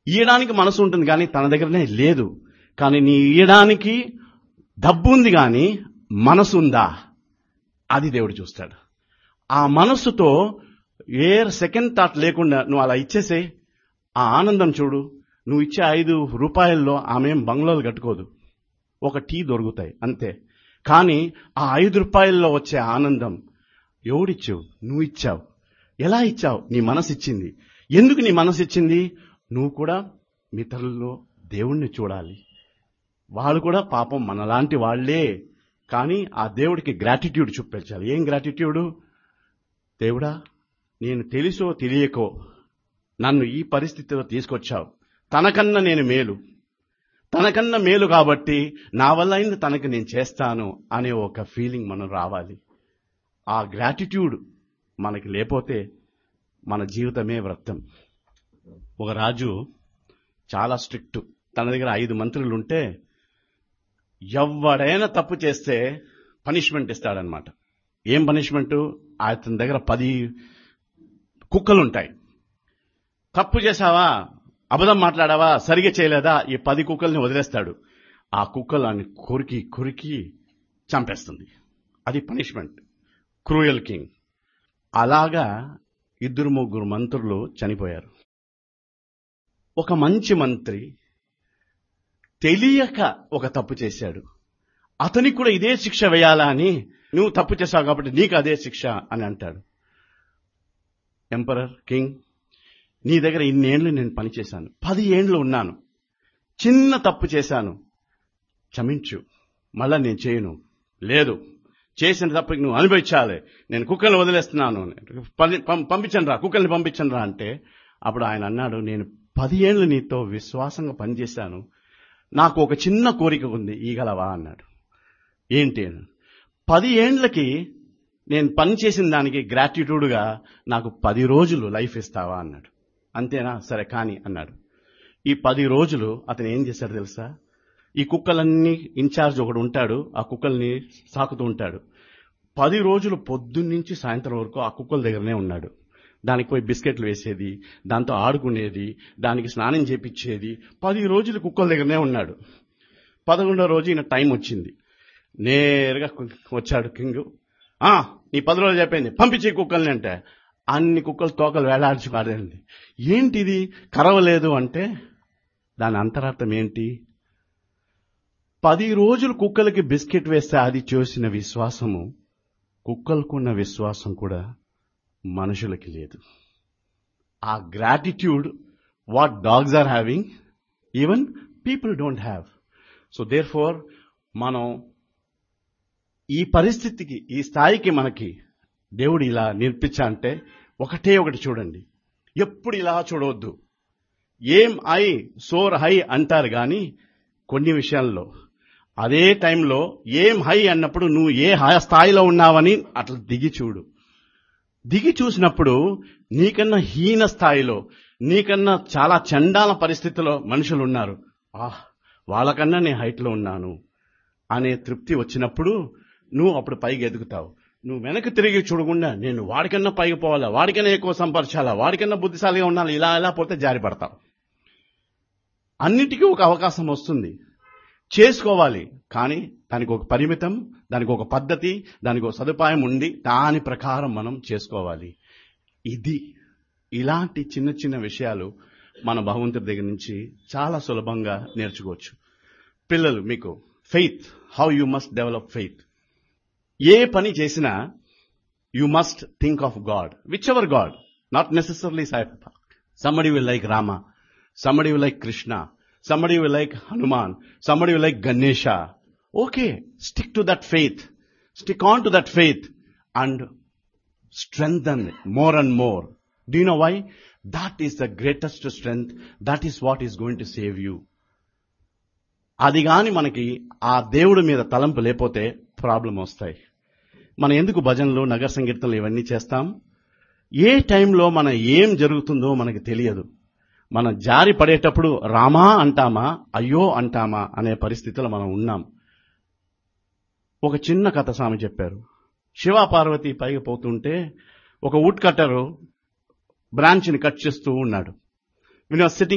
ఇయ్యడానికి మనసు ఉంటుంది కానీ తన దగ్గరనే లేదు కానీ నీ ఇయ్యడానికి డబ్బు ఉంది కానీ మనసు ఉందా అది దేవుడు చూస్తాడు ఆ మనస్సుతో ఏ సెకండ్ థాట్ లేకుండా నువ్వు అలా ఇచ్చేసే ఆ ఆనందం చూడు నువ్వు ఇచ్చే ఐదు రూపాయల్లో ఆమె ఏం బంగ్లాలు కట్టుకోదు ఒక టీ దొరుకుతాయి అంతే కానీ ఆ ఐదు రూపాయల్లో వచ్చే ఆనందం ఎవడిచ్చావు నువ్వు ఇచ్చావు ఎలా ఇచ్చావు నీ మనసు ఇచ్చింది ఎందుకు నీ మనసు ఇచ్చింది నువ్వు కూడా మీ తల్లిలో దేవుణ్ణి చూడాలి వాళ్ళు కూడా పాపం మనలాంటి వాళ్లే కానీ ఆ దేవుడికి గ్రాటిట్యూడ్ చూపించాలి ఏం గ్రాటిట్యూడ్ దేవుడా నేను తెలుసో తెలియకో నన్ను ఈ పరిస్థితిలో తీసుకొచ్చావు తనకన్నా నేను మేలు తనకన్నా మేలు కాబట్టి నా వల్ల అయింది తనకి నేను చేస్తాను అనే ఒక ఫీలింగ్ మనం రావాలి ఆ గ్రాటిట్యూడ్ మనకి లేకపోతే మన జీవితమే వ్రతం ఒక రాజు చాలా స్ట్రిక్ట్ తన దగ్గర ఐదు మంత్రులు ఉంటే ఎవడైనా తప్పు చేస్తే పనిష్మెంట్ ఇస్తాడనమాట ఏం పనిష్మెంట్ అతని దగ్గర పది కుక్కలుంటాయి తప్పు చేశావా అబద్ధం మాట్లాడావా సరిగా చేయలేదా ఈ పది కుక్కల్ని వదిలేస్తాడు ఆ కుక్కలు అన్ని కొరికి కొరికి చంపేస్తుంది అది పనిష్మెంట్ క్రూయల్ కింగ్ అలాగా ఇద్దరు ముగ్గురు మంత్రులు చనిపోయారు ఒక మంచి మంత్రి తెలియక ఒక తప్పు చేశాడు అతనికి కూడా ఇదే శిక్ష వేయాలా అని నువ్వు తప్పు చేశావు కాబట్టి నీకు అదే శిక్ష అని అంటాడు ఎంపరర్ కింగ్ నీ దగ్గర ఇన్నేళ్లు నేను పనిచేశాను పది ఏండ్లు ఉన్నాను చిన్న తప్పు చేశాను క్షమించు మళ్ళా నేను చేయను లేదు చేసిన తప్పుకి నువ్వు అనుభవించాలి నేను కుక్కల్ని వదిలేస్తున్నాను పంపించండి రా కుక్కల్ని పంపించండి రా అంటే అప్పుడు ఆయన అన్నాడు నేను పది ఏళ్ళు నీతో విశ్వాసంగా పనిచేశాను నాకు ఒక చిన్న కోరిక ఉంది ఈగలవా అన్నాడు ఏంటి పది ఏండ్లకి నేను పని చేసిన దానికి గ్రాటిట్యూడ్గా నాకు పది రోజులు లైఫ్ ఇస్తావా అన్నాడు అంతేనా సరే కాని అన్నాడు ఈ పది రోజులు అతను ఏం చేశాడు తెలుసా ఈ కుక్కలన్నీ ఇన్ఛార్జ్ ఒకడు ఉంటాడు ఆ కుక్కల్ని సాకుతూ ఉంటాడు పది రోజులు పొద్దున్నుంచి సాయంత్రం వరకు ఆ కుక్కల దగ్గరనే ఉన్నాడు దానికి పోయి బిస్కెట్లు వేసేది దాంతో ఆడుకునేది దానికి స్నానం చేపించేది పది రోజులు కుక్కల దగ్గరనే ఉన్నాడు పదకొండో రోజు ఈయన టైం వచ్చింది నేరుగా వచ్చాడు కింగ్ ఆ నీ పది రోజులు చెప్పింది పంపించే కుక్కల్ని అంటే అన్ని కుక్కలు తోకలు వేలాడ్చి పాడింది ఏంటిది కరవలేదు అంటే దాని అంతరార్థం ఏంటి పది రోజులు కుక్కలకి బిస్కెట్ వేస్తే అది చూసిన విశ్వాసము కుక్కలకున్న విశ్వాసం కూడా మనుషులకి లేదు ఆ gratitude what dogs are having even people don't have so therefore మనం ఈ పరిస్థితికి ఈ స్థాయికి మనకి దేవుడు ఇలా నేర్పించా అంటే ఒకటే ఒకటి చూడండి ఎప్పుడు ఇలా చూడవద్దు ఏం ఐ సోర్ హై అంటారు కానీ కొన్ని విషయాల్లో అదే టైంలో ఏం హై అన్నప్పుడు నువ్వు ఏ స్థాయిలో ఉన్నావని అట్లా దిగి చూడు దిగి చూసినప్పుడు నీకన్నా హీన స్థాయిలో నీకన్నా చాలా చండాల పరిస్థితిలో మనుషులు ఉన్నారు ఆహ్ వాళ్ళకన్నా నేను హైట్లో ఉన్నాను అనే తృప్తి వచ్చినప్పుడు నువ్వు అప్పుడు పైకి ఎదుగుతావు నువ్వు వెనక్కి తిరిగి చూడకుండా నేను వాడికన్నా పైకి పోవాలా వాడికన్నా ఎక్కువ సంపర్చాలా వాడికన్నా బుద్ధిశాలిగా ఉండాలి ఇలా ఇలా పోతే జారి పడతావు అన్నిటికీ ఒక అవకాశం వస్తుంది చేసుకోవాలి కానీ దానికి ఒక పరిమితం దానికి ఒక పద్ధతి దానికి ఒక సదుపాయం ఉండి దాని ప్రకారం మనం చేసుకోవాలి ఇది ఇలాంటి చిన్న చిన్న విషయాలు మన భగవంతుడి దగ్గర నుంచి చాలా సులభంగా నేర్చుకోవచ్చు పిల్లలు మీకు faith how you must develop faith ఏ పని చేసినా you must think of God whichever God not necessarily Saibaba somebody will like Rama, somebody will like Krishna, somebody will like Hanuman, somebody will like Ganesha. Okay, stick to that faith, stick on to that faith and strengthen it more and more. Do you know why? That is the greatest strength. That is what is going to save you. అది గాని మనకి ఆ దేవుడి మీద తలంపు లేకపోతే problem వస్తాయి మనం ఎందుకు భజనలు నగర సంకీర్తనలు ఇవన్నీ చేస్తాం ఏ టైంలో మన ఏం జరుగుతుందో మనకి తెలియదు మనం జారి పడేటప్పుడు రామా అంటామా అయ్యో అంటామా అనే పరిస్థితిలో మనం ఉన్నాం ఒక చిన్న కథ స్వామి చెప్పారు శివ పార్వతి పైకి పోతుంటే ఒక వుడ్ కట్టరు బ్రాంచ్ని కట్ చేస్తూ ఉన్నాడు విన్ సిట్టింగ్